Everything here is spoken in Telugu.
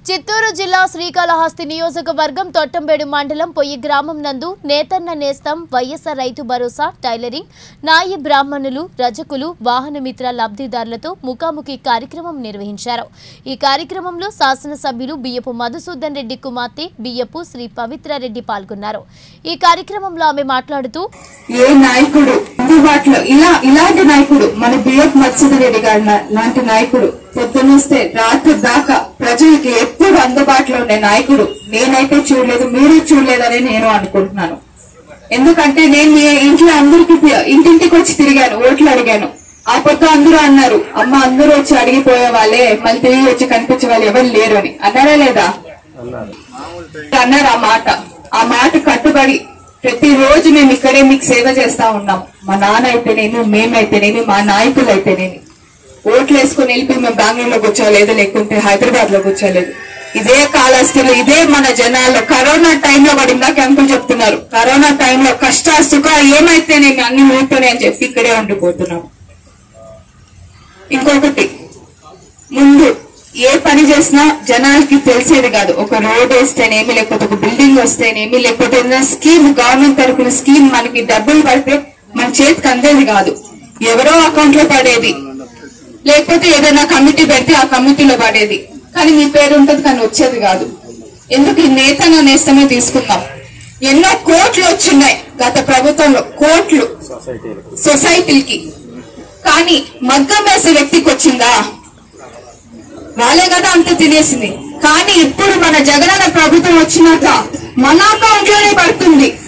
చిత్తూరు జిల్లా శ్రీకాళహస్తి నియోజకవర్గం తొట్టంబేడు మండలం పొయ్యి గ్రామం నందు నేతన్న నేస్తం వైఎస్ఆర్ రైతు భరోసా టైలరింగ్ నాయి బ్రాహ్మణులు రజకులు వాహనమిత్ర లబ్ధిదారులతో ముఖాముఖి కార్యక్రమం నిర్వహించారు ఈ కార్యక్రమంలో శాసనసభ్యులు బియ్యపు మధుసూదన్ రెడ్డి కుమార్తె బియ్యపు శ్రీ పవిత్రారెడ్డి పాల్గొన్నారు ఈ కార్యక్రమంలో ఆమె మాట్లాడుతూ ఏ నాయకుడు అందుబాటులో ఇలా ఇలాంటి నాయకుడు మన బిఎఫ్ మత్స్యధర్ రెడ్డి గారు లా- లాంటి నాయకుడు పొద్దునొస్తే రాత్రి దాకా ప్రజలకి ఎప్పుడు అందుబాటులో ఉండే నాయకుడు నేనైతే చూడలేదు మీరు చూడలేదని నేను అనుకుంటున్నాను ఎందుకంటే నేను మీ ఇంట్లో అందరికి ఇంటింటికి వచ్చి తిరిగాను ఓట్లు అడిగాను ఆ పొద్దు అందరూ అన్నారు అమ్మ అందరూ వచ్చి అడిగిపోయే వాళ్ళే మళ్ళీ తిరిగి వచ్చి కనిపించే వాళ్ళు ఎవరు లేరు అని అన్నారా లేదా అన్నారు ఆ మాట ఆ మాట కట్టుబడి ప్రతి రోజు మేము ఇక్కడే మీకు సేవ చేస్తా ఉన్నాం మా నాన్న అయితేనేమి మేమైతేనేమి మా నాయకులు అయితేనేమి ఓట్లు వేసుకుని వెళ్ళిపోయి మేము బెంగళూరులో కూర్చోలేదు లేకుంటే హైదరాబాద్ లో కూర్చోలేదు ఇదే కాలస్థిలో ఇదే మన జనాల్లో కరోనా టైంలో కూడా ఇందాక అంకులు చెప్తున్నారు కరోనా టైంలో కష్ట సుఖ ఏమైతేనేమి అన్ని ఊరుతూనే అని చెప్పి ఇక్కడే ఉండిపోతున్నాం ఇంకొకటి ముందు ఏ పని చేసినా జనాలకి తెలిసేది కాదు ఒక రోడ్ వేస్తేనేమి లేకపోతే ఒక బిల్డింగ్ వస్తేనేమి లేకపోతే ఏదైనా స్కీమ్ గవర్నమెంట్ తరఫున స్కీమ్ మనకి డబ్బులు పడితే మన చేతికి అందేది కాదు ఎవరో అకౌంట్ లో పడేది లేకపోతే ఏదైనా కమిటీ పెడితే ఆ కమిటీలో పడేది కానీ మీ పేరు ఉంటది కానీ వచ్చేది కాదు ఎందుకు ఈ నేతను నేస్తమే తీసుకుందాం ఎన్నో కోట్లు వచ్చిన్నాయి గత ప్రభుత్వంలో కోట్లు సొసైటీలకి కానీ మగ్గం వేసే వ్యక్తికి వచ్చిందా వాళ్ళే కదా అంత తినేసింది కానీ ఇప్పుడు మన జగనన్న ప్రభుత్వం వచ్చినాక మన అకౌంట్ లోనే పడుతుంది